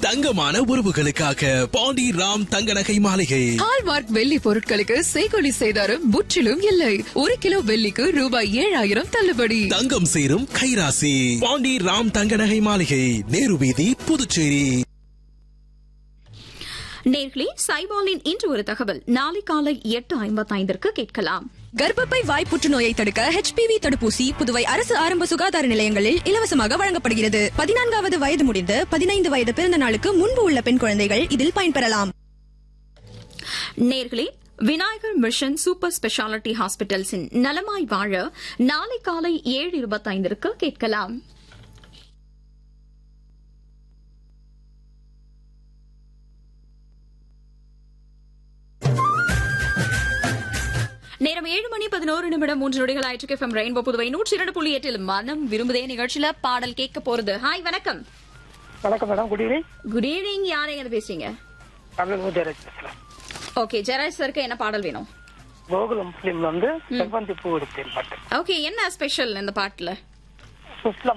தங்கமான உறவுகளுக்காக பாண்டி ராம் தங்க நகை மாளிகை ஹால்மார்க் வெள்ளி பொருட்களுக்கு செய்கொலி செய்தாரும் முற்றிலும் இல்லை ஒரு கிலோ வெள்ளிக்கு ரூபாய் ஏழாயிரம் தள்ளுபடி தங்கம் சேரும் கைராசி பாண்டி ராம் தங்க நகை மாளிகை நேரு வீதி புதுச்சேரி நேர்களே சைபாலின் இன்று ஒரு தகவல் நாளை காலை எட்டு ஐம்பத்தைந்திற்கு கேட்கலாம் கர்ப்பப்பை வாய் புற்றுநோயை தடுக்க ஹெச்பிவி தடுப்பூசி புதுவை அரசு ஆரம்ப சுகாதார நிலையங்களில் இலவசமாக வழங்கப்படுகிறது பதினான்காவது வயது முடிந்து பதினைந்து வயது பிறந்த நாளுக்கு முன்பு உள்ள பெண் குழந்தைகள் இதில் பயன்பெறலாம் நேர்களே விநாயகர் மிஷன் சூப்பர் ஸ்பெஷாலிட்டி ஹாஸ்பிட்டல்ஸின் நலமாய் வாழ நாளை காலை ஏழு இருபத்தைந்திற்கு கேட்கலாம் நேரம் ஏழு மணி பதினோரு நிமிடம் மூன்று நொடிகள் ஆயிற்று எஃப்எம் ரெயின்போ புதுவை நூற்றி இரண்டு புள்ளி எட்டில் மனம் விரும்புதே நிகழ்ச்சியில பாடல் கேட்க போறது ஹாய் வணக்கம் வணக்கம் madam good evening good evening யார் எங்க பேசுறீங்க தமிழ் முஜராஜ் பேசுறேன் ஓகே ஜெராஜ் சருக்கு என்ன பாடல் வேணும் கோகுலம் பிலிம்ல வந்து செவ்வந்தி பூ எடுத்தேன் பாட்டு ஓகே என்ன ஸ்பெஷல் இந்த பாட்டுல சுஸ்லம்